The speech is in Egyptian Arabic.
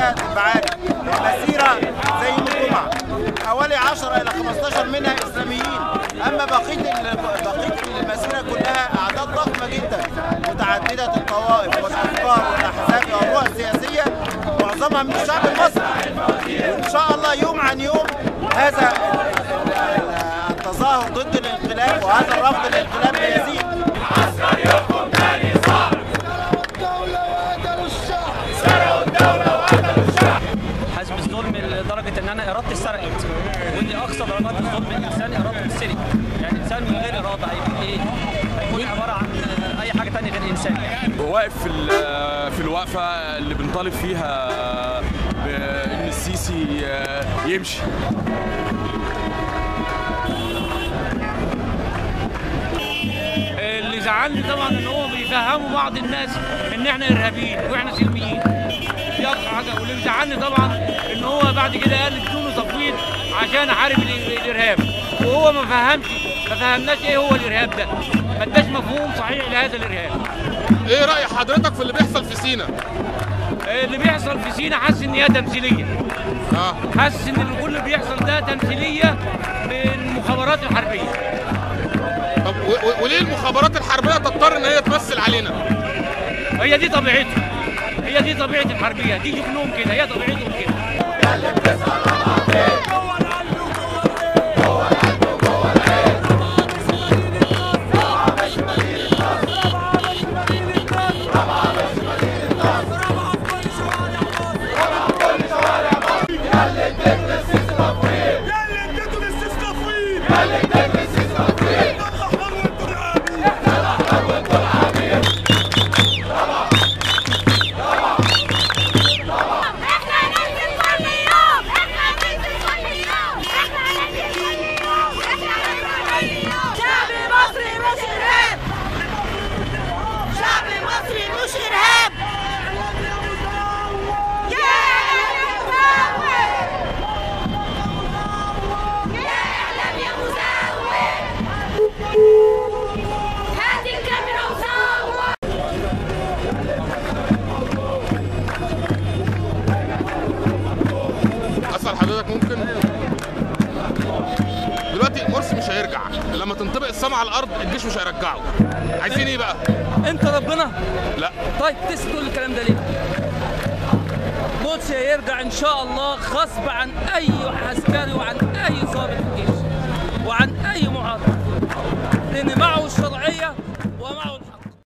عشان تبقى عارف المسيره زي يوم الجمعه حوالي 10 الى 15 منها اسلاميين اما بقيه ال- بقيه المسيره كلها اعداد ضخمه جدا متعدده الطوائف والافكار والاحزاب والرؤى السياسيه معظمها من الشعب المصري وان شاء الله يوم عن يوم هذا ال- ال- ال- التظاهر ضد الانقلاب وهذا الرفض للانقلاب يزيد حاسس بالظلم لدرجه ان انا ارادتي اتسرقت ودي اقصى درجات الظلم الانساني ارادته تتسرق يعني انسان من غير اراده هيكون ايه؟ هيكون عباره عن اي حاجه ثانيه غير انسان واقف في ال- في الوقفه اللي بنطالب فيها بان السيسي يمشي اللي زعلني طبعا ان هو بيفهموا بعض الناس ان احنا ارهابيين واحنا سلميين دي اكتر حاجه واللي بيزعلني طبعا ان هو بعد كده قال ادوني تفويض عشان احارب ال- الارهاب وهو ما فهمش ما فهمناش ايه هو الارهاب ده ما اداش مفهوم صحيح لهذا الارهاب ايه راي حضرتك في اللي بيحصل في سينا اللي بيحصل في سينا حاسس ان هي تمثيليه اه حاسس ان كل اللي بيحصل ده تمثيليه من المخابرات الحربيه طب و- و- وليه المخابرات الحربيه تضطر ان هي تمثل علينا هي دي طبيعتهم هي دي طبيعه الحربيه دي شغلهم كده هي طبيعتهم كده احنا هننزل كل يوم احنا هننزل كل يوم احنا هننزل كل يوم احنا هننزل كل يوم شعب مصري مش ارهاب شعب مصري مش ارهاب يا اعلام يا مزور يا اعلام يا مزور هات الكاميرا وصور اسال حضرتك ممكن دلوقتي مرسي مش هيرجع لما تنطبق السما على الارض الجيش مش هيرجعه عايزين ايه بقى انت ربنا لا طيب تسكت تقول الكلام ده ليه؟ مرسي هيرجع ان شاء الله غصب عن اي عسكري وعن